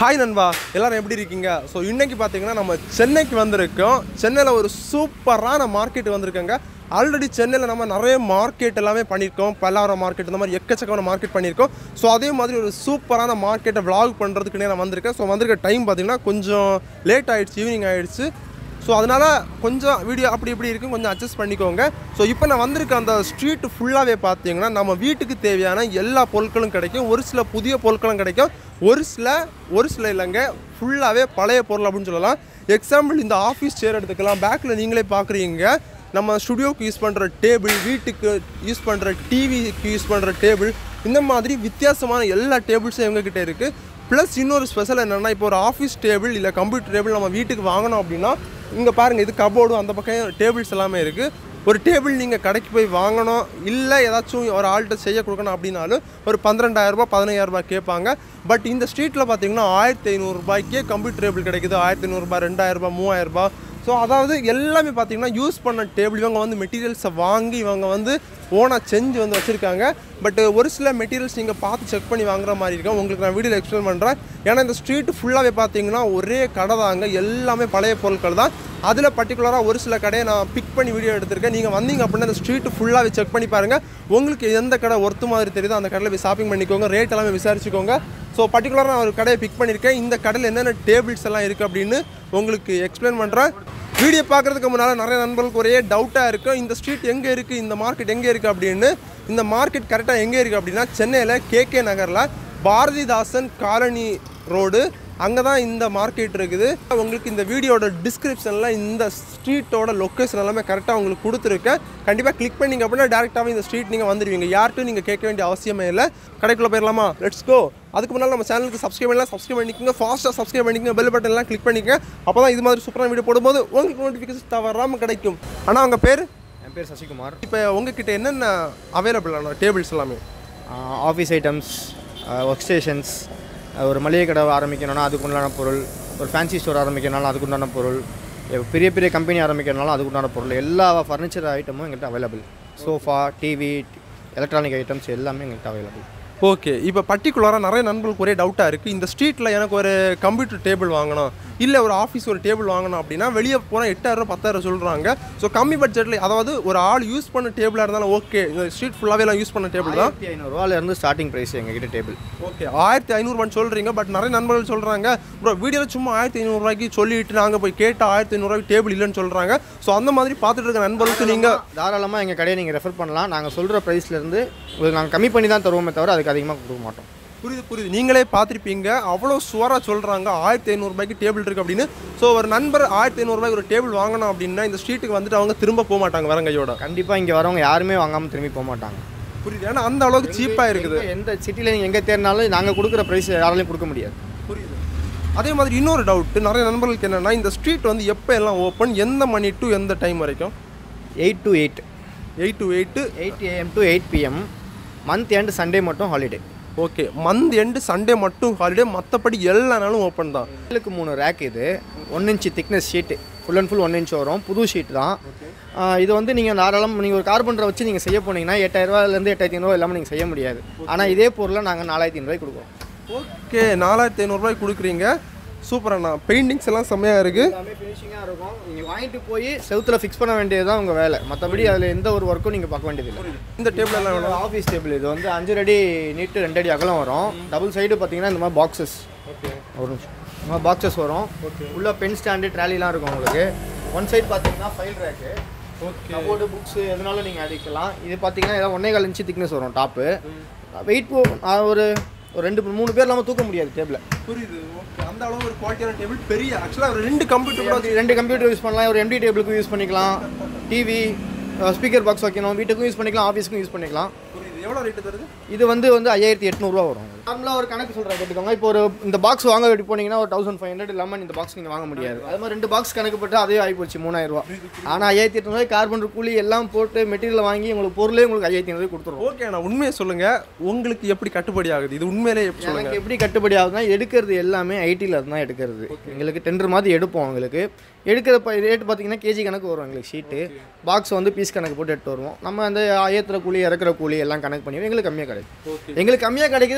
Hi நண்பா எல்லாரும் எப்படி இருக்கீங்க ஸோ இன்னைக்கு பார்த்தீங்கன்னா நம்ம சென்னைக்கு வந்திருக்கோம் சென்னையில் ஒரு சூப்பரான மார்க்கெட் வந்திருக்கோங்க ஆல்ரெடி சென்னையில் நம்ம நிறைய மார்க்கெட் எல்லாமே பண்ணியிருக்கோம் பல்லாவரம் மார்க்கெட் இந்த மாதிரி எக்கச்சக்கமான மார்க்கெட் பண்ணியிருக்கோம் ஸோ அதே மாதிரி ஒரு சூப்பரான மார்க்கெட்டை vlog பண்ணுறதுக்கு நான் வந்திருக்கேன் ஸோ வந்திருக்க டைம் பார்த்தீங்கன்னா கொஞ்சம் லேட் ஆயிடுச்சு ஈவினிங் ஆயிடுச்சு ஸோ அதனால் கொஞ்சம் வீடியோ அப்படி இப்படி இருக்கும் கொஞ்சம் அட்ஜஸ்ட் பண்ணிக்கோங்க ஸோ இப்போ நான் வந்திருக்க அந்த ஸ்ட்ரீட் ஃபுல்லாகவே பார்த்தீங்கன்னா நம்ம வீட்டுக்கு தேவையான எல்லா பொருட்களும் கிடைக்கும் ஒரு சில புதிய பொருட்களும் கிடைக்கும் ஒரு சில ஒரு சில இல்லைங்க ஃபுல்லாகவே பழைய பொருள் அப்படின்னு சொல்லலாம் எக்ஸாம்பிள் இந்த ஆஃபீஸ் சேர் எடுத்துக்கலாம் பேக்கில் நீங்களே பார்க்குறீங்க நம்ம ஸ்டுடியோக்கு யூஸ் பண்ணுற டேபிள் வீட்டுக்கு யூஸ் பண்ணுற டிவிக்கு யூஸ் பண்ணுற டேபிள் இந்த மாதிரி வித்தியாசமான எல்லா டேபிள்ஸும் எங்ககிட்ட இருக்குது ப்ளஸ் இன்னொரு ஸ்பெஷல் என்னென்னா இப்போ ஒரு ஆஃபீஸ் டேபிள் இல்லை கம்ப்யூட்டர் டேபிள் நம்ம வீட்டுக்கு வாங்கணும் அப்படின்னா இங்கே பாருங்கள் இது கபோர்டும் அந்த பக்கம் டேபிள்ஸ் எல்லாமே இருக்குது ஒரு டேபிள் நீங்கள் கடைக்கு போய் வாங்கணும் இல்லை ஏதாச்சும் ஒரு ஆள்கிட்ட செய்ய கொடுக்கணும் அப்படின்னாலும் ஒரு பன்னிரெண்டாயிரரூபா பதினையாயிரரூபா கேட்பாங்க பட் இந்த ஸ்ட்ரீட்டில் பார்த்தீங்கன்னா ஆயிரத்தி ஐநூறுரூபாய்க்கே கம்ப்யூட்டர் டேபிள் கிடைக்குது ஆயிரத்தி ஐநூறுரூபா ரெண்டாயிரரூபா மூவாயிரரூபா ஸோ அதாவது எல்லாமே பார்த்தீங்கன்னா யூஸ் பண்ண டேபிள் இவங்க வந்து மெட்டீரியல்ஸை வாங்கி இவங்க வந்து ஓனாக செஞ்சு வந்து வச்சுருக்காங்க பட் ஒரு சில மெட்டீரியல்ஸ் நீங்கள் பார்த்து செக் பண்ணி வாங்குற மாதிரி இருக்கும் உங்களுக்கு நான் வீடியோவில் எக்ஸ்பிளைன் பண்ணுறேன் ஏன்னா இந்த ஸ்ட்ரீட் ஃபுல்லாகவே பார்த்தீங்கன்னா ஒரே கடை தாங்க எல்லாமே பழைய பொருட்கள் தான் அதில் பர்டிகுலராக ஒரு சில கடையை நான் பிக் பண்ணி வீடியோ எடுத்திருக்கேன் நீங்கள் வந்தீங்க அப்படின்னா இந்த ஸ்ட்ரீட் ஃபுல்லாகவே செக் பண்ணி பாருங்கள் உங்களுக்கு எந்த கடை ஒர்த்து மாதிரி தெரியுதோ அந்த கடையில் போய் ஷாப்பிங் பண்ணிக்கோங்க ரேட் எல்லாமே விசாரிச்சுக்கோங்க ஸோ பர்டிகுலராக நான் ஒரு கடையை பிக் பண்ணியிருக்கேன் இந்த கடையில் என்னென்ன டேபிள்ஸ் எல்லாம் இருக்குது அப்படின்னு உங்களுக்கு எக்ஸ்பிளைன் பண்ணுறேன் வீடியோ பார்க்குறதுக்கு முன்னால் நிறைய நண்பர்களுக்கு ஒரே டவுட்டாக இருக்கும் இந்த ஸ்ட்ரீட் எங்கே இருக்குது இந்த மார்க்கெட் எங்கே இருக்குது அப்படின்னு இந்த மார்க்கெட் கரெக்டாக எங்கே இருக்குது அப்படின்னா சென்னையில் கேகே நகரில் பாரதிதாசன் காலனி ரோடு அங்கே தான் இந்த மார்க்கெட் இருக்குது உங்களுக்கு இந்த வீடியோட டிஸ்கிரிப்ஷனில் இந்த ஸ்ட்ரீட்டோட லொக்கேஷன் எல்லாமே கரெக்டாக உங்களுக்கு கொடுத்துருக்கேன் கண்டிப்பாக கிளிக் பண்ணிங்க அப்படின்னா டேரெக்டாகவே இந்த ஸ்ட்ரீட் நீங்கள் வந்துடுவீங்க யார்ட்டும் நீங்கள் கேட்க வேண்டிய அவசியமே இல்லை கடைக்குள்ளே போயிடலாமா லெட்ஸ் கோ அதுக்கு முன்னால் நம்ம சேனலுக்கு சப்ஸ்கிரைப் பண்ணலாம் சப்ஸ்கிரைப் பண்ணிக்கோங்க ஃபாஸ்ட்டாக சப்ஸ்கிரைப் பண்ணிக்கோங்க பெல் பட்டன் எல்லாம் கிளிக் பண்ணிக்கங்க அப்போ தான் இது மாதிரி சூப்பரான வீடியோ போடும்போது உங்களுக்கு நோட்டிஃபிகேஷன் தவறாமல் கிடைக்கும் ஆனால் அவங்க பேர் என் பேர் சசிகுமார் இப்போ உங்ககிட்ட என்னென்ன அவைலபிளான டேபிள்ஸ் எல்லாமே ஆஃபீஸ் ஐட்டம்ஸ் ஒர்க் ஸ்டேஷன்ஸ் ஒரு மளிகை கடை ஆரம்பிக்கணும்னா அதுக்கு உண்டான பொருள் ஒரு ஃபேன்சி ஸ்டோர் ஆரம்பிக்கணும்னாலும் அதுக்கு உண்டான பொருள் இப்ப பெரிய பெரிய கம்பெனி ஆரம்பிக்கணும்னாலும் அதுக்கு உண்டான பொருள் எல்லா ஃபர்னிச்சர் ஐட்டமும் எங்கள்கிட்ட available sofa TV electronic items எல்லாமே எங்கள்கிட்ட அவைலபிள் ஓகே இப்போ பர்டிகுலராக நிறைய நண்பர்களுக்கு ஒரே டவுட்டாக இருக்குது இந்த ஸ்ட்ரீட்டில் எனக்கு ஒரு கம்ப்யூட்டர் டேபிள் வாங்கணும் இல்லை ஒரு ஆஃபீஸ் ஒரு டேபிள் வாங்கணும் அப்படின்னா வெளியே போனால் எட்டாயிரம் பத்தாயிரம் சொல்கிறாங்க ஸோ கம்மி பட்ஜெட்டில் அதாவது ஒரு ஆள் யூஸ் பண்ண டேபிளாக இருந்தாலும் ஓகே இந்த ஸ்ட்ரீட் ஃபுல்லாகவே எல்லாம் யூஸ் பண்ண டேபிள் தான் ஆயிரத்தி ஐநூறுரூவாலேருந்து ஸ்டார்டிங் ப்ரைஸ் எங்ககிட்ட டேபிள் ஓகே ஆயிரத்தி ஐநூறுபான்னு சொல்கிறீங்க பட் நிறைய நண்பர்கள் சொல்கிறாங்க ப்ரோ வீடியோவில் சும்மா ஆயிரத்தி ஐநூறுரூவாய்க்கு சொல்லிட்டு நாங்கள் போய் கேட்டால் ஆயிரத்தி ஐநூறுரூவாய்க்கு டேபிள் இல்லைன்னு சொல்கிறாங்க ஸோ அந்த மாதிரி பார்த்துட்டு இருக்க நண்பர்களுக்கு நீங்கள் தாராளமாக எங்கள் கடையை நீங்கள் ரெஃபர் பண்ணலாம் நாங்கள் சொல்கிற ப்ரைஸ்லேருந்து உங்களுக்கு நாங்கள் கம்மி பண்ணி தான் தருவோமே தவிர அதுக்கு அதிகமாக கொடுக்க மாட்டோம் புரியுது புரியுது நீங்களே பார்த்துருப்பீங்க அவ்வளோ சுவராக சொல்கிறாங்க ஆயிரத்தி ஐநூறுபாய்க்கு டேபிள் இருக்குது அப்படின்னு ஸோ ஒரு நண்பர் ஆயிரத்தி ஐநூறுபாய்க்கு ஒரு டேபிள் வாங்கணும் அப்படின்னா இந்த ஸ்ட்ரீட்டுக்கு வந்துட்டு அவங்க திரும்ப போக மாட்டாங்க வரங்கையோட கண்டிப்பாக இங்கே வரவங்க யாருமே வாங்காமல் திரும்பி போக மாட்டாங்க புரியுது ஏன்னா அந்த அளவுக்கு சீப்பாக இருக்குது எங்க- எந்த சிட்டியில் நீங்கள் எங்கே தேடினாலும் நாங்கள் கொடுக்குற ப்ரைஸ் யாராலையும் கொடுக்க முடியாது புரியுது அதே மாதிரி இன்னொரு டவுட் நிறைய நண்பர்களுக்கு என்னென்னா இந்த ஸ்ட்ரீட் வந்து எப்போ எல்லாம் ஓப்பன் எந்த மணி டு எந்த டைம் வரைக்கும் eight to eight eight to eight eight AM to eight PM month end Sunday மட்டும் holiday okay month end Sunday மட்டும் ஹாலிடே மற்றபடி எல்லா நாளும் ஓப்பன் தான் ஏழுக்கு மூணு ரேக் இது one inch thickness sheet full and full one inch வரும் புது ஷீட் தான் ஆ, இது வந்து நீங்கள் தாராளம் நீங்கள் ஒரு கார்பன்டரை வச்சு நீங்கள் செய்ய போனீங்கன்னா எட்டாயிரரூவாலேருந்து எட்டாயிரத்தி ஐநூறுவா எல்லாமே நீங்கள் செய்ய முடியாது ஆனால் இதே பொருளை நாங்கள் நாலாயிரத்தி ஐநூறுவாய்க்கு கொடுக்குறோம் ஓகே நாலாயிரத்தி ஐநூறுரூவாய்க்கு கொடுக்குறீங்க சூப்பர் அண்ணா பெயிண்டிங்ஸ் எல்லாம் செம்மையாக இருக்குது எல்லாமே ஃபினிஷிங்காக இருக்கும் நீங்கள் வாங்கிட்டு போய் செவுத்துல ஃபிக்ஸ் பண்ண வேண்டியது தான் உங்கள் வேலை மற்றபடி அதில் எந்த ஒரு ஒர்க்கும் நீங்கள் பார்க்க வேண்டியதில்லை இந்த டேபிள் எல்லாம் வேணும் ஆஃபீஸ் டேபிள் இது வந்து அஞ்சு அடி நீட்டு ரெண்டு அடி அகலம் வரும் டபுள் சைடு பார்த்தீங்கன்னா இந்த மாதிரி பாக்ஸஸ் ஓகே ஒரு நிமிஷம் இந்த மாதிரி பாக்ஸஸ் வரும் உள்ள பென் ஸ்டாண்டு ட்ராலிலாம் இருக்கும் உங்களுக்கு ஒன் சைடு பார்த்தீங்கன்னா file rack okay cupboard books எதுனாலும் நீங்கள் அடிக்கலாம் இது பார்த்தீங்கன்னா ஏதாவது ஒன்னே கால் இன்ச்சு திக்னஸ் வரும் டாப்பு வெயிட் ஒரு ஒரு ரெண்டு மூணு பேர் இல்லாமல் தூக்க முடியாது டேபிளை புரியுது ஓகே அந்த அளவு ஒரு குவாலிட்டியான டேபிள் பெரிய ஆக்சுவலாக ஒரு ரெண்டு கம்ப்யூட்டர் கூட வச்சு ரெண்டு கம்ப்யூட்டர் யூஸ் பண்ணலாம் ஒரு எம்டி டேபிளுக்கும் யூஸ் பண்ணிக்கலாம் டிவி ஸ்பீக்கர் பாக்ஸ் வைக்கணும் வீட்டுக்கும் யூஸ் பண்ணிக்கலாம் ஆஃபீஸுக்கும் யூஸ் பண்ணிக்கலாம் புரியுது எவ்வளோ ரேட்டு தருது இது வந்து வந்து ஐயாயிரத்தி எட்நூறுவா வரும் நார்மலாக ஒரு கணக்கு சொல்கிறேன் கேட்டுக்கோங்க இப்போ ஒரு இந்த பாக்ஸ் வாங்க வேண்டி போனீங்கன்னா ஒரு தௌசண்ட் ஃபைவ் ஹண்ட்ரட் இல்லாமல் இந்த பாக்ஸ் நீங்கள் வாங்க முடியாது அது மாதிரி ரெண்டு பாக்ஸ் கணக்கு போட்டு அதே ஆகி போச்சு மூணாயிரரூவா ஆனால் ஐயாயிரத்தி எட்நூறுவாய் கார்பன் கூலி எல்லாம் போட்டு மெட்டீரியல் வாங்கி உங்களுக்கு பொருளே உங்களுக்கு ஐயாயிரத்தி ஐநூறு கொடுத்துருவோம் ஓகே நான் உண்மையை சொல்லுங்க உங்களுக்கு எப்படி கட்டுப்படி ஆகுது இது உண்மையிலே எப்படி சொல்லுங்க எனக்கு எப்படி கட்டுப்படி ஆகுதுன்னா எடுக்கிறது எல்லாமே ஐடியில் தான் எடுக்கிறது எங்களுக்கு டெண்டர் மாதிரி எடுப்போம் எங்களுக்கு எடுக்கிற ரேட் பார்த்தீங்கன்னா கேஜி கணக்கு வரும் எங்களுக்கு ஷீட்டு பாக்ஸ் வந்து பீஸ் கணக்கு போட்டு எடுத்து வருவோம் நம்ம அந்த ஏற்றுற கூலி இறக்குற கூலி எல்லாம் கணக்கு பண்ணி எங்களுக்கு கம்மியாக கிடைக்கும் ஓகே எங்களுக்கு கம்மியாக கிடைக்குது உங்களுக்கு கம்மியாக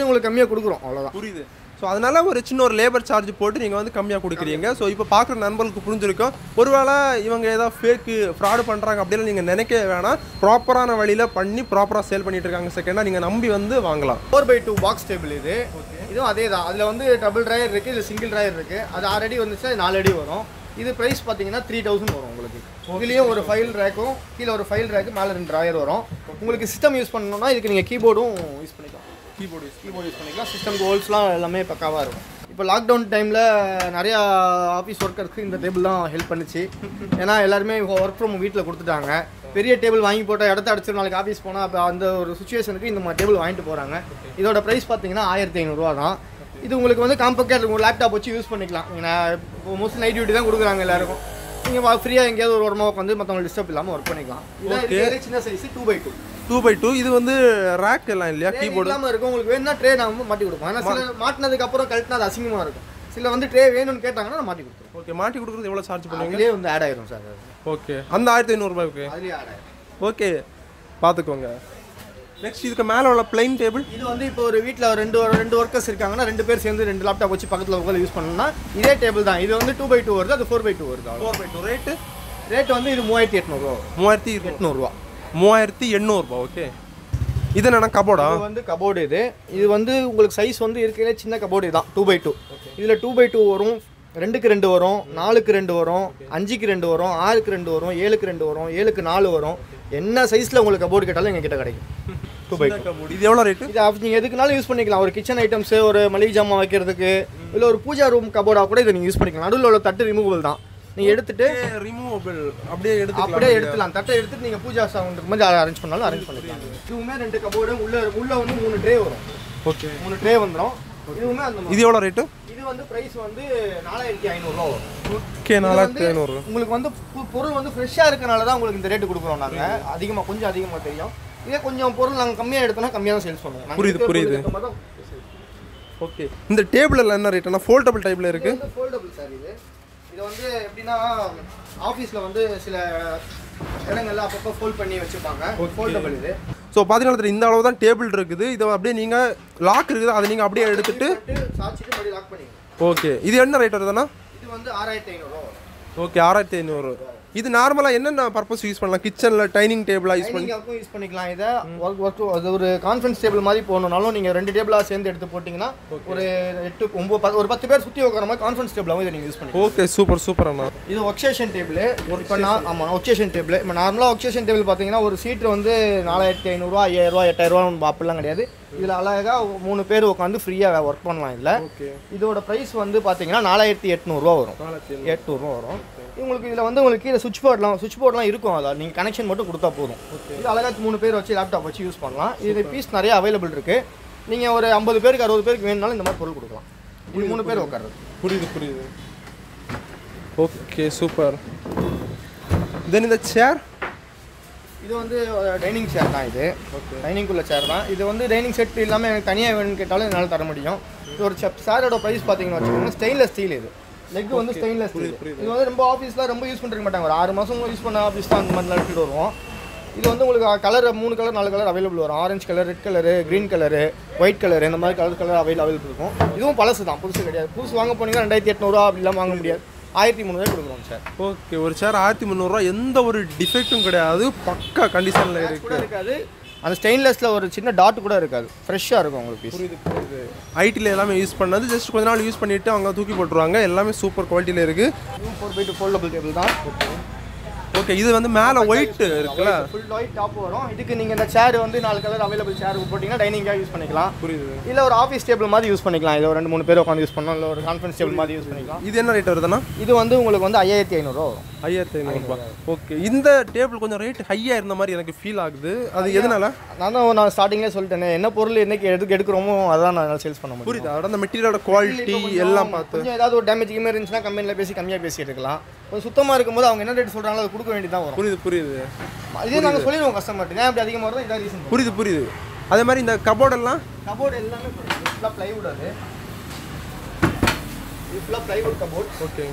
கம்மியாக கொடுக்குறோம் அவ்வளோதான் புரியுது ஸோ அதனால ஒரு சின்ன ஒரு லேபர் சார்ஜ் போட்டு நீங்கள் வந்து கம்மியாக கொடுக்குறீங்க ஸோ இப்போ பார்க்குற நண்பர்களுக்கு புரிஞ்சிருக்கும் ஒருவேளை இவங்க ஏதாவது ஃபேக்கு ஃப்ராடு பண்ணுறாங்க அப்படின்னு நீங்கள் நினைக்க வேணாம் ப்ராப்பரான வழியில் பண்ணி ப்ராப்பராக சேல் பண்ணிட்டு இருக்காங்க செகண்டாக நீங்கள் நம்பி வந்து வாங்கலாம் four by two box table இது இதுவும் அதே தான் அதில் வந்து டபுள் ட்ரையர் இருக்குது இது சிங்கிள் ட்ரையர் இருக்குது அது ஆறு அடி வந்துச்சுன்னா இது நாலு அடி வரும் இது ப்ரைஸ் பார்த்தீங்கன்னா த்ரீ தௌசண்ட் வரும் உங்களுக்கு இதுலேயும் ஒரு ஃபைல் ரேக்கும் கீழே ஒரு ஃபைல் ரேக்கு மேலே ரெண்டு ட்ராயர் வரும் உங்களுக்கு சிஸ்டம் யூஸ் பண்ணணும்னா இதுக்கு நீங்கள் கீபோர்டும் யூஸ் பண்ணிக்கலாம் கீபோர்டு கீபோர்ட் யூஸ் பண்ணிக்கலாம் சிஸ்டம் கோல்ஸ்லாம் எல்லாமே பக்காவாக இருக்கும் இப்போ லாக்டவுன் டைமில் நிறையா ஆஃபீஸ் ஒர்க்கர்ஸ்க்கு இந்த டேபிள் தான் ஹெல்ப் பண்ணுச்சு ஏன்னா எல்லாருமே ஒர்க் ஃப்ரம் வீட்டில் கொடுத்துட்டாங்க பெரிய டேபிள் வாங்கி போட்டால் இடத்த அடிச்சு நாளைக்கு ஆஃபீஸ் போனால் அப்போ அந்த ஒரு சுச்சுவேஷனுக்கு இந்த மாதிரி டேபிள் வாங்கிட்டு போகிறாங்க இதோட ப்ரைஸ் பார்த்தீங்கன்னா ஆயிரத்தி ஐநூறுரூவா தான் இது உங்களுக்கு வந்து காம்பேக்டாக இருக்கும் லேப்டாப் வச்சு யூஸ் பண்ணிக்கலாம் நீங்கள் இப்போ மோஸ்ட்லி நைட் டியூட்டி தான் கொடுக்குறாங்க எல்லாருக்கும் நீங்கள் ஃப்ரீயாக எங்கேயாவது ஒரு உரமாக உட்காந்து மற்றவங்க டிஸ்டர்ப் இல்லாமல் ஒர்க் பண்ணிக்கலாம் Okay. இது சின்ன size two by two two by two இது வந்து ரேக் எல்லாம் இல்லையா கீபோர்டு இல்லாம இருக்கும் உங்களுக்கு வேணும்னா ட்ரே நாம மாட்டி கொடுப்போம் ஆனா சில மாட்டினதுக்கு அப்புறம் கழட்டினா அது அசிங்கமா இருக்கும் சில வந்து ட்ரே வேணும்னு கேட்டாங்கன்னா நான் மாட்டி கொடுத்துருவோம் ஓகே மாட்டி கொடுக்குறது எவ்வளோ சார்ஜ் பண்ணுவீங்க அதுலேயே வந்து ஆட் ஆயிரும் சார் ஓகே அந்த ஆயிரத்தி ஐநூறுரூபாய்க்கு அதுலேயே ஆட் ஆயிரும் ஓகே பார்த்துக்கோங்க நெக்ஸ்ட் இதுக்கு மேலே உள்ள பிளைன் டேபிள் இது வந்து இப்போ ஒரு வீட்டில் ரெண்டு ரெண்டு ஒர்க்கர்ஸ் இருக்காங்கன்னா ரெண்டு பேர் சேர்ந்து ரெண்டு லேப்டாப் வச்சு பக்கத்தில் உட்காந்து யூஸ் பண்ணணும்னா இதே டேபிள் தான் இது வந்து டூ பை டூ வருது அது ஃபோர் பை டூ வருது four by two rate rate வந்து இது மூவாயிரத்தி எட்நூறுவா மூவாயிரத்தி எட்நூறுவா மூவாயிரத்தி எண்ணூறுபா ஓகே இது என்னன்னா கபோர்டா இது வந்து கபோர்டு இது இது வந்து உங்களுக்கு சைஸ் வந்து இருக்கிற சின்ன கபோர்டு தான் டூ பை டூ இதில் டூ பை டூ வரும் ரெண்டுக்கு ரெண்டு வரும் நாலுக்கு ரெண்டு வரும் அஞ்சுக்கு ரெண்டு வரும் ஆறுக்கு ரெண்டு வரும் ஏழுக்கு ரெண்டு வரும் ஏழுக்கு நாலு வரும் என்ன சைஸில் உங்களுக்கு கபோர்டு கேட்டாலும் எங்கள் கிட்ட கிடைக்கும் டூ பை டூ கபோர்டு இது எவ்வளோ ரேட்டு இது அப்படி நீங்கள் எதுக்குனாலும் யூஸ் பண்ணிக்கலாம் ஒரு கிச்சன் ஐட்டம்ஸு ஒரு மளிகை ஜாமான் வைக்கிறதுக்கு இல்லை ஒரு பூஜா ரூம் கபோர்டாக கூட இதை நீங்கள் யூஸ் பண்ணிக்கலாம் நடுவில் உள்ள தட்டு ரிமூவபிள் தான் நீங்கள் எடுத்துட்டு ரிமூவபிள் அப்படியே எடுத்துக்கலாம் அப்படியே எடுத்துலாம் தட்டை எடுத்துட்டு நீங்கள் பூஜா சவுண்டுக்கு மாதிரி அரேஞ்ச் பண்ணாலும் அரேஞ்ச் பண்ணிக்கலாம் இதுவுமே ரெண்டு கபோர்டு உள்ள உள்ள வந்து மூணு ட்ரே வரும் ஓகே மூணு ட்ரே வந்துடும் இதுவுமே அந்த மாதிரி இது எவ்வளோ ரேட்டு இது வந்து பிரைஸ் வந்து நாலாயிரத்தி ஐநூறுரூவா வரும் ஓகே நாலாயிரத்தி ஐநூறு உங்களுக்கு வந்து பொ- பொருள் வந்து ஃப்ரெஷ்ஷாக இருக்கனால தான் உங்களுக்கு இந்த ரேட்டு கொடுக்குறோம் நாங்கள் அதிகமாக கொஞ்சம் அதிகமாக தெரியும் இதே கொஞ்சம் பொருள் நாங்கள் கம்மியாக எடுத்தோம்னா கம்மியாக தான் சேல்ஸ் பண்ணுவோம் நாங்க புரியுது, இருக்கிற புரியுது. பொருளுக்கு ஏத்த மாதிரி தான் sales ஓகே இந்த டேபிள் எல்லாம் என்ன ரேட்னா ஃபோல்டபுள் டைப்ல இருக்கு இது வந்து ஃபோல்டபுள் சார் இது இது வந்து எப்படின்னா ஆஃபீஸில் வந்து சில இடங்கள்ல அப்பப்போ ஃபோல்ட் பண்ணி வச்சுப்பாங்க ஃபோல்டபுள் இது ஸோ பார்த்தீங்கன்னா இந்த அளவு தான் டேபிள் இருக்குது இதை அப்படியே நீங்கள் லாக் இருக்குது அதை நீங்கள் அப்படியே எடுத்துட்டு போட்டு சாச்சிட்டு மறுபடியும் லாக் பண்ணிக்கணும் ஓகே இது என்ன ரேட் வருதுன்னா இது வந்து ஆறாயிரத்தி ஐநூறுரூவா வரும் ஓகே ஆறாயிரத்தி ஐநூறு இது நார்மலாக என்னென்ன பர்பஸ் யூஸ் பண்ணலாம் கிச்சனில் டைனிங் டேபிளாக யூஸ் பண்ணி டைனிங்காகவும் யூஸ் பண்ணிக்கலாம் இதை ஒர்க் ஒர்க் அது ஒரு கான்ஃபரன்ஸ் டேபிள் மாதிரி போகணுன்னாலும் நீங்கள் ரெண்டு டேபிளாக சேர்ந்து எடுத்து போட்டிங்கன்னா ஒரு எட்டு ஒம்பது பத்து ஒரு பத்து பேர் சுற்றி உட்கார மாதிரி கான்ஃபரன்ஸ் டேபிளாகவும் இதை நீங்கள் யூஸ் பண்ணிக்கலாம் ஓகே சூப்பர் சூப்பர் அண்ணா இது ஒர்க்ஷேஷன் டேபிள் இப்போ நான் ஆமாம் ஒர்க்ஷேஷன் டேபிள் இப்போ நார்மலாக ஒர்க்ஷேஷன் டேபிள் பார்த்தீங்கன்னா ஒரு சீட்டு வந்து நாலாயிரத்தி ஐநூறுரூவா ஐயாயிரரூவா எட்டாயிரரூவா அப்படிலாம் கிடையாது இதில் அழகாக மூணு பேர் உட்காந்து ஃப்ரீயாக ஒர்க் பண்ணலாம் இல்லை ஓகே இதோட ப்ரைஸ் வந்து பார்த்தீங்கன்னா நாலாயிரத்தி எட்நூறுரூவா வரும் எட்நூறுவா வரும் உங்களுக்கு இதில் வந்து உங்களுக்கு கீழே சுவிட்ச் போர்ட்லாம் சுவிட்ச் போர்ட்லாம் இருக்கும் அதில் நீங்கள் கனெக்ஷன் மட்டும் கொடுத்தா போதும் இது அழகாக மூணு பேர் வச்சு லேப்டாப் வச்சு யூஸ் பண்ணலாம் இது பீஸ் நிறைய அவைலபிள் இருக்குது நீங்கள் ஒரு ஐம்பது பேருக்கு அறுபது பேருக்கு வேணும்னாலும் இந்த மாதிரி பொருள் கொடுக்கலாம் இது மூணு பேர் உட்கார்றது புரியுது புரியுது ஓகே சூப்பர் தென் இந்த சேர் இது வந்து டைனிங் சேர் தான் இது டைனிங்குள்ள சேர் தான் இது வந்து டைனிங் செட் இல்லாமல் எனக்கு தனியாக வேணும்னு கேட்டாலும் என்னால் தர முடியும் இது ஒரு சேரோட ப்ரைஸ் பார்த்தீங்கன்னு வச்சுக்கோங்க ஸ்டெயின்லெஸ் ஸ்டீல் இது லெக் வந்து ஸ்டெயின்லெஸ் ஸ்டீல் இது வந்து ரொம்ப ஆஃபீஸில் ரொம்ப யூஸ் பண்ணிருக்க மாட்டாங்க ஒரு ஆறு மாதம் யூஸ் பண்ண ஆஃபீஸ் தான் அந்த மாதிரிலாம் எடுத்துகிட்டு வருவோம் இது வந்து உங்களுக்கு கலர் மூணு கலர் நாலு கலர் அவைலபிள் வரும் orange colour red colour green colour white colour இந்த மாதிரி கலர் கலர் அவைல் அவைலபிள் இருக்கும் இதுவும் பழசு தான் புதுசு கிடையாது புதுசு வாங்க போனீங்கன்னா ரெண்டாயிரத்தி எட்நூறுவா அப்படிலாம் வாங்க முடியாது ஆயிரத்தி முந்நூறுவா கொடுக்குறோம் சார் ஓகே ஒரு சேர் ஆயிரத்தி முந்நூறுரூவா எந்த ஒரு டிஃபெக்ட்டும் கிடையாது பக்கா கண்டிஷனில் கூட இருக்குது இருக்காது அந்த ஸ்டெயின்லெஸ்ல ஒரு சின்ன டாட் கூட இருக்காது ஃப்ரெஷ்ஷாக இருக்கும் உங்களுக்கு பீஸ் புரியுது புரியுது ஐடியில் எல்லாமே யூஸ் பண்ணது ஜஸ்ட் கொஞ்ச நாள் யூஸ் பண்ணிவிட்டு அவங்க தூக்கி போட்டுருவாங்க எல்லாமே சூப்பர் குவாலிட்டியில் இருக்குது இதுவும் four by two foldable table தான் ஓகே இது வந்து மேலே ஒயிட் இருக்குல்ல ஃபுல் ஒயிட் டாப் வரும் இதுக்கு நீங்கள் இந்த சேர் வந்து நாலு கலர் அவைலபிள் சேர் போட்டிங்கன்னா டைனிங்காக யூஸ் பண்ணிக்கலாம் புரியுது இல்லை ஒரு ஆஃபீஸ் டேபிள் மாதிரி யூஸ் பண்ணிக்கலாம் இல்லை ஒரு ரெண்டு மூணு பேர் உட்காந்து யூஸ் பண்ணலாம் இல்லை ஒரு கான்ஃபரன்ஸ் டேபிள் மாதிரி யூஸ் பண்ணிக்கலாம் இது என்ன ரேட் வருதுன்னா இது வந்து உங்களுக்கு வந்து ஐயாயிரத்தி ஐநூறுரூவா வரும் ஐயாயிரத்தி ஐநூறுபா ஓகே இந்த டேபிள் கொஞ்சம் ரேட் ஹையாக இருந்த மாதிரி எனக்கு ஃபீல் ஆகுது அது எதனால நான் தான் நான் ஸ்டார்டிங்லேயே சொல்லிட்டேன் என்ன பொருள் என்னைக்கு எதுக்கு எடுக்கிறோமோ அதான் நான் சேல்ஸ் பண்ண முடியும் புரியுது அதோட அந்த மெட்டீரியலோட குவாலிட்டி எல்லாம் பார்த்து கொஞ்சம் ஏதாவது ஒரு டேமேஜ் கீமே இருந்துச்சுன்னா கம்பெனியில் பேசி கம்மியாக பேசி எடுக்கலாம் கொஞ்சம் சுத்தமாக இருக்கும்போது அவங்க என்ன ரேட் சொல்கிறாங்களோ அது கொடுக்க வேண்டியதான் வரும் புரியுது புரியுது இதே நாங்கள் சொல்லிடுவோம் கஸ்டமர்ட்டு ஏன் அப்படி அதிகமாக வருதோ இதான் ரீசன் புரியுது புரியுது அதே மாதிரி இந்த கபோர்டெல்லாம் கபோர்டு எல்லாமே ஃபுல்லாக ப்ளைவுட் அது இது ஃபுல்லாக ப்ளைவுட் கபோர்ட் ஓகே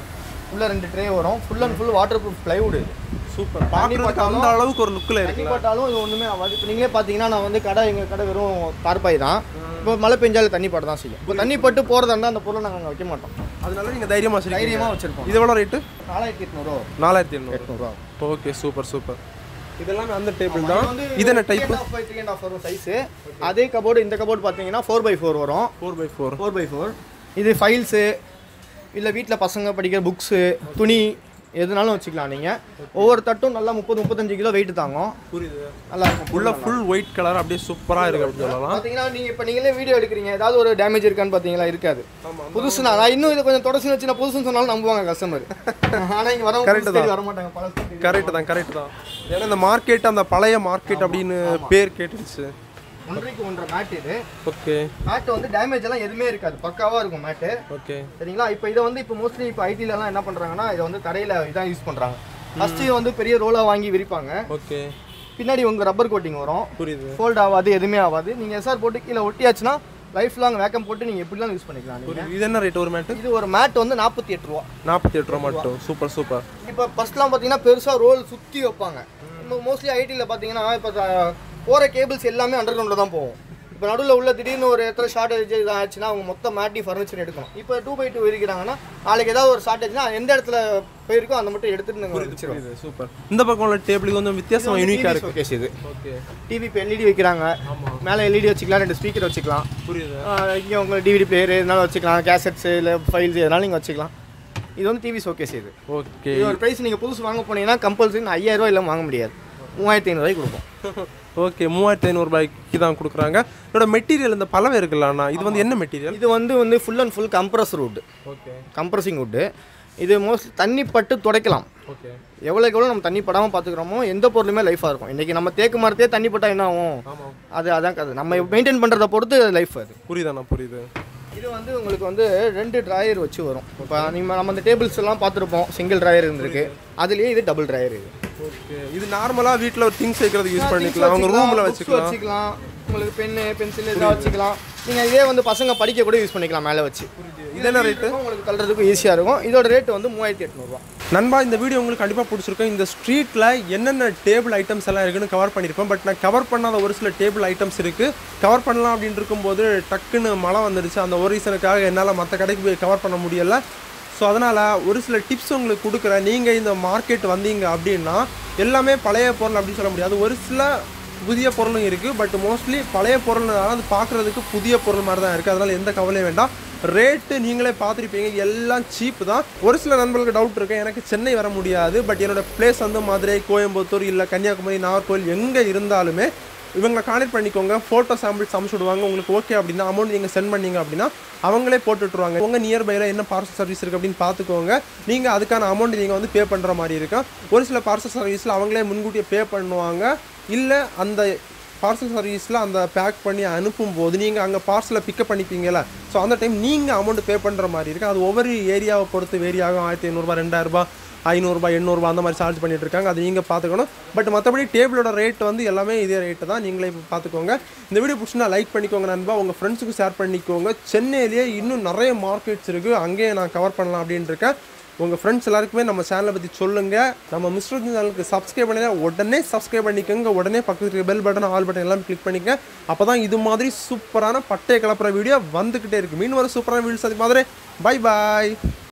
உள்ள ரெண்டு ட்ரே வரும் full and full waterproof plywood இது சூப்பர் பார்க்குறதுக்கு அந்த அளவுக்கு ஒரு லுக்கில் தண்ணி இருக்குல்ல பட்டாலும் இது ஒன்றுமே ஆகாது இப்போ நீங்களே பார்த்தீங்கன்னா நான் வந்து கடை எங்கள் கடை வெறும் தார்பாய் தான் இப்போ மழை பெஞ்சாலும் தண்ணி பட்டு தான் செய்யும் இப்போ தண்ணி பட்டு போகிறதா இருந்தால் அந்த பொருளை நாங்கள் அங்கே வைக்க மாட்டோம் அதனால நீங்கள் தைரியமாக வச்சுருக்கீங்க தைரியமாக வச்சுருப்போம் இது எவ்வளோ ரேட்டு நாலாயிரத்தி எட்நூறுவா வரும். நாலாயிரத்தி எண்ணூறு எட்நூறுவா ஓகே சூப்பர் சூப்பர் இதெல்லாமே அந்த டேபிள் இது தான் வந்து இது என்ன டைப்பு த்ரீ அண்ட் ஆஃப் வரும் சைஸு அதே கபோர்டு இந்த கபோர்டு பார்த்தீங்கன்னா ஃபோர் பை ஃபோர் வரும் four by four four by four இது ஃபைல்ஸு இல்லை வீட்டில் பசங்க படிக்கிற புக்ஸு துணி எதுனாலும் வச்சுக்கலாம் நீங்கள் ஒவ்வொரு தட்டும் நல்லா முப்பது முப்பத்தஞ்சு கிலோ வெயிட் தாங்கும் புரியுது நல்லா இருக்கும் உள்ள ஃபுல் ஒயிட் கலர் அப்படியே சூப்பராக இருக்கு அப்படின்னு சொல்லலாம் பார்த்தீங்கன்னா நீங்கள் இப்போ நீங்களே வீடியோ எடுக்கிறீங்க ஏதாவது ஒரு டேமேஜ் இருக்கான்னு பார்த்தீங்களா இருக்காது புதுசு நான் நான் இன்னும் இதை கொஞ்சம் தொடச்சு வச்சு நான் புதுசுன்னு சொன்னாலும் நம்புவாங்க கஸ்டமர் ஆனால் இங்கே வரவங்க Correct புதுசு தேடி தான். வர மாட்டாங்க பழசு கரெக்ட் தான் கரெக்ட் தான் ஏன்னா இந்த மார்க்கெட் அந்த பழைய மார்க்கெட் அப்படின்னு பேர் கேட்டுருச்சு ஒன்றைக்கு ஒன்றரை மேட் இது ஓகே மேட் வந்து டேமேஜ் எல்லாம் எதுவுமே இருக்காது பக்காவாக இருக்கும் மேட்டு ஓகே சரிங்களா இப்போ இதை வந்து இப்போ மோஸ்ட்லி இப்போ ஐடிலலாம் என்ன பண்ணுறாங்கன்னா இதை வந்து தரையில் இதான் யூஸ் பண்ணுறாங்க ஃபஸ்ட்டு வந்து பெரிய ரோலாக வாங்கி விரிப்பாங்க ஓகே பின்னாடி உங்கள் ரப்பர் கோட்டிங் வரும் புரியுது ஃபோல்ட் ஆகாது எதுவுமே ஆகாது நீங்கள் எஸ்ஆர் போட்டு கீழே ஒட்டியாச்சுன்னா லைஃப் லாங் வேக்கம் போட்டு நீங்கள் எப்படிலாம் யூஸ் பண்ணிக்கலாம் நீங்கள் புரியுது இது என்ன ரேட் ஒரு மேட்டு இது ஒரு மேட் வந்து நாற்பத்தி எட்டு ரூபா நாற்பத்தி எட்டு ரூபா மட்டும் சூப்பர் சூப்பர் இப்போ ஃபர்ஸ்ட்லாம் பார்த்தீங்கன்னா பெருசாக ரோல் சுற்றி வைப்பாங்க மோஸ்ட்லி ஐடியில் பார்த்தீங்கன்னா இப்போ போகிற கேபிள்ஸ் எல்லாமே அண்டர் கிரவுண்டில் தான் போகும் இப்போ நடுவில் உள்ள திடீர்னு ஒரு இடத்துல ஷார்ட்டேஜ் இதாச்சுன்னா அவங்க மொத்த மேட்டி ஃபர்னிச்சர் எடுக்கணும் இப்போ டூ பை டூ இருக்கிறாங்கன்னா நாளைக்கு ஏதாவது ஒரு ஷார்ட்டேஜ்னா எந்த இடத்துல போயிருக்கோ அந்த மட்டும் எடுத்துட்டு நாங்கள் வச்சிருவோம் புரியுது சூப்பர் இந்த பக்கம் உள்ள டேபிள் கொஞ்சம் வித்தியாசம் யூனிக்காக இருக்கு ஷோகேஸ் இது ஓகே டிவி இப்போ எல்இடி வைக்கிறாங்க மேலே எல்இடி வச்சுக்கலாம் ரெண்டு ஸ்பீக்கர் வச்சுக்கலாம் புரியுது இங்கே உங்களுக்கு டிவிடி பிளேயர் எதனாலும் வச்சுக்கலாம் கேசட்ஸ் இல்லை ஃபைல்ஸ் எதனாலும் நீங்கள் வச்சுக்கலாம் இது வந்து டிவி ஷோகேஸ் இது ஓகே இது ஒரு ப்ரைஸ் நீங்கள் புதுசு வாங்க போனீங்கன்னா கம்பல்சரி ஐயாயிரம் ரூபாய் இல்லை வாங்க முடியாது மூவாயிரத்தி ஐநூறுவாய்க்கு கொடுப்போம் ஓகே மூவாயிரத்தி ஐநூறுபாய்க்கு தான் கொடுக்குறாங்க இதோட மெட்டீரியல் இந்த பலவை இருக்குல்ல அண்ணா இது வந்து என்ன மெட்டீரியல் இது வந்து வந்து full and full compressor wood okay compressing wood இது மோஸ்ட்லி தண்ணி பட்டு துடைக்கலாம் ஓகே எவ்வளோக்கு எவ்வளோ நம்ம தண்ணி படாமல் பார்த்துக்கிறோமோ எந்த பொருளுமே லைஃபாக இருக்கும் இன்றைக்கி நம்ம தேக்கு மரத்தே தண்ணி பட்டா என்ன ஆகும் ஆமாம் அது அதான் கதை நம்ம மெயின்டைன் பண்ணுறத பொறுத்து லைஃப் அது புரியுதாண்ணா புரியுது இது வந்து உங்களுக்கு வந்து ரெண்டு ட்ராயர் வச்சு வரும் இப்போ நீங்கள் நம்ம அந்த டேபிள்ஸ் எல்லாம் பார்த்துருப்போம் சிங்கிள் ட்ராயர் இருந்திருக்கு அதுலேயே இது டபுள் ட்ராயர் இது ஓகே இது நார்மலாக வீட்டில் ஒரு திங்ஸ் வைக்கிறதுக்கு யூஸ் பண்ணிக்கலாம் அவங்க ரூமில் books வச்சுக்கலாம் வச்சுக்கலாம் உங்களுக்கு பென்னு பென்சில் இதெல்லாம் வச்சுக்கலாம் நீங்கள் இதே வந்து பசங்க படிக்க கூட யூஸ் பண்ணிக்கலாம் மேலே வச்சு இது என்ன ரேட்டு உங்களுக்கு தள்ளுறதுக்கும் ஈஸியாக இருக்கும் இதோட ரேட் வந்து மூவாயிரத்தி எட்நூறுபா நண்பா இந்த வீடியோ உங்களுக்கு கண்டிப்பாக பிடிச்சிருக்கும் இந்த ஸ்ட்ரீட்டில் என்னென்ன டேபிள் ஐட்டம்ஸ் எல்லாம் இருக்குன்னு கவர் பண்ணியிருப்பேன் பட் நான் கவர் பண்ணாத ஒரு சில டேபிள் ஐட்டம்ஸ் இருக்குது கவர் பண்ணலாம் அப்படின்னு இருக்கும்போது டக்குன்னு மழை வந்துடுச்சு அந்த ஒரு ரீசனுக்காக என்னால் மற்ற கடைக்கு போய் கவர் பண்ண முடியலை ஸோ அதனால் ஒரு சில டிப்ஸ் உங்களுக்கு கொடுக்குறேன் நீங்கள் இந்த மார்க்கெட் வந்தீங்க அப்படின்னா எல்லாமே பழைய பொருள் அப்படின்னு சொல்ல முடியாது ஒரு சில புதிய பொருளும் இருக்குது பட் மோஸ்ட்லி பழைய பொருள்னால அது பார்க்குறதுக்கு புதிய பொருள் மாதிரி தான் இருக்குது அதனால் எந்த கவலையும் வேண்டாம் ரேட்டு நீங்களே பார்த்துருப்பீங்க எல்லாம் சீப் தான் ஒரு சில நண்பர்களுக்கு டவுட் இருக்கு எனக்கு சென்னை வர முடியாது பட் என்னோட பிளேஸ் வந்து மதுரை கோயம்புத்தூர் இல்லை கன்னியாகுமரி நாகர்கோவில் எங்கே இருந்தாலுமே இவங்களை கான்டெக்ட் பண்ணிக்கோங்க ஃபோட்டோ சாம்பிள்ஸ் அமுச்சு விடுவாங்க உங்களுக்கு ஓகே அப்படின்னா அமௌண்ட் நீங்கள் சென்ட் பண்ணீங்க அப்படின்னா அவங்களே போட்டு விட்ருவாங்க உங்கள் நியர்பையில் என்ன பார்சல் சர்வீஸ் இருக்குது அப்படின்னு பார்த்துக்கோங்க நீங்கள் அதுக்கான அமௌண்ட் நீங்கள் வந்து பே பண்ணுற மாதிரி இருக்கும் ஒரு சில பார்சல் சர்வீஸில் அவங்களே முன்கூட்டியே பே பண்ணுவாங்க இல்லை அந்த பார்சல் சர்வீஸில் அந்த பேக் பண்ணி அனுப்பும்போது நீங்கள் அங்கே பார்சலை பிக்கப் பண்ணிப்பீங்கல்ல ஸோ அந்த டைம் நீங்கள் அமௌண்ட் பே பண்ணுற மாதிரி இருக்குது அது ஒவ்வொரு ஏரியாவை பொறுத்து வேரி ஆகும் ஆயிரத்தி ஐநூறுரூபா ரெண்டாயிரரூபா ஐநூறுரூபா எண்ணூறுபா அந்த மாதிரி சார்ஜ் பண்ணிட்டு இருக்காங்க அது நீங்கள் பார்த்துக்கணும் பட் மற்றபடி டேபிளோட ரேட் வந்து எல்லாமே இதே ரேட்டு தான் நீங்களே இப்போ பார்த்துக்கோங்க இந்த வீடியோ பிடிச்சினா லைக் பண்ணிக்கோங்க நண்பா உங்கள் ஃப்ரெண்ட்ஸுக்கு ஷேர் பண்ணிக்கோங்க சென்னையிலேயே இன்னும் நிறைய மார்க்கெட்ஸ் இருக்குது அங்கேயே நான் கவர் பண்ணலாம் அப்படின்னு இருக்கேன் உங்கள் ஃப்ரெண்ட்ஸ் எல்லாருக்குமே நம்ம சேனலை பற்றி சொல்லுங்கள் நம்ம மிஸ்டர் சேனலுக்கு சப்ஸ்கிரைப் பண்ணி உடனே சப்ஸ்கிரைப் பண்ணிக்கோங்க உடனே பக்கத்துக்கு பெல் பட்டன் ஆல் பட்டன் எல்லாம் கிளிக் பண்ணிக்கங்க அப்போ தான் இது மாதிரி சூப்பரான பட்டைய கலப்புற வீடியோ வந்துக்கிட்டே இருக்குது மீன் வர சூப்பரான வீடியோஸ் அது மாதிரி பை பாய்